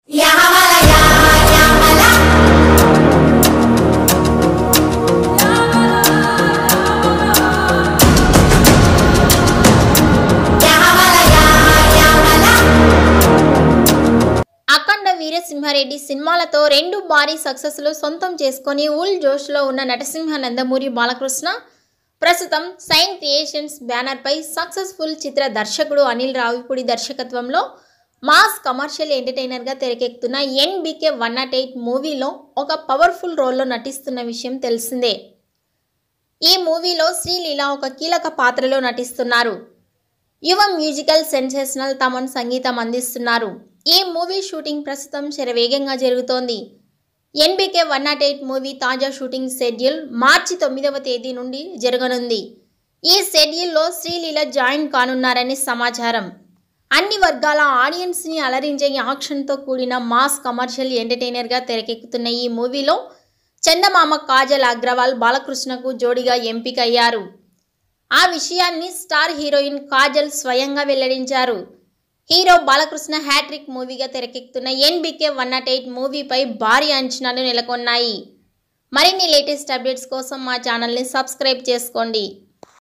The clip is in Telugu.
అఖండ వీరసింహారెడ్డి సినిమాలతో రెండు భారీ సక్సెస్లు సొంతం చేసుకొని ఉల్ జోష్లో ఉన్న నటసింహ నందమూరి బాలకృష్ణ ప్రస్తుతం సైన్ క్రియేషన్స్ బ్యానర్పై సక్సెస్ఫుల్ చిత్ర దర్శకుడు అనిల్ రావిపూడి దర్శకత్వంలో మాస్ కమర్షియల్ ఎంటర్టైనర్గా తెరకెక్కుతున్న ఎన్బికే వన్ నాట్ ఎయిట్ మూవీలో ఒక పవర్ఫుల్ రోల్లో నటిస్తున్న విషయం తెలిసిందే ఈ మూవీలో శ్రీలీల ఒక కీలక పాత్రలో నటిస్తున్నారు యువ మ్యూజికల్ సెన్సేషనల్ తమన్ సంగీతం అందిస్తున్నారు ఈ మూవీ షూటింగ్ ప్రస్తుతం శరవేగంగా జరుగుతోంది NBK one nought eight movie తాజా షూటింగ్ షెడ్యూల్ మార్చి తొమ్మిదవ తేదీ నుండి జరగనుంది ఈ షెడ్యూల్లో శ్రీలీల జాయిన్ కానున్నారని సమాచారం అన్ని వర్గాల ఆడియన్స్ని అలరించే యాక్షన్తో కూడిన మాస్ కమర్షియల్ ఎంటర్టైనర్గా తెరకెక్కుతున్న ఈ మూవీలో చందమామ కాజల్ అగ్రవాల్ బాలకృష్ణకు జోడిగా ఎంపికయ్యారు ఆ విషయాన్ని స్టార్ హీరోయిన్ కాజల్ స్వయంగా వెల్లడించారు హీరో బాలకృష్ణ హ్యాట్రిక్ మూవీగా తెరకెక్కుతున్న ఎన్బికే వన్ నాట్ ఎయిట్ మూవీపై భారీ అంచనాలు నెలకొన్నాయి మరిన్ని లేటెస్ట్ అప్డేట్స్ కోసం మా ఛానల్ని సబ్స్క్రైబ్ చేసుకోండి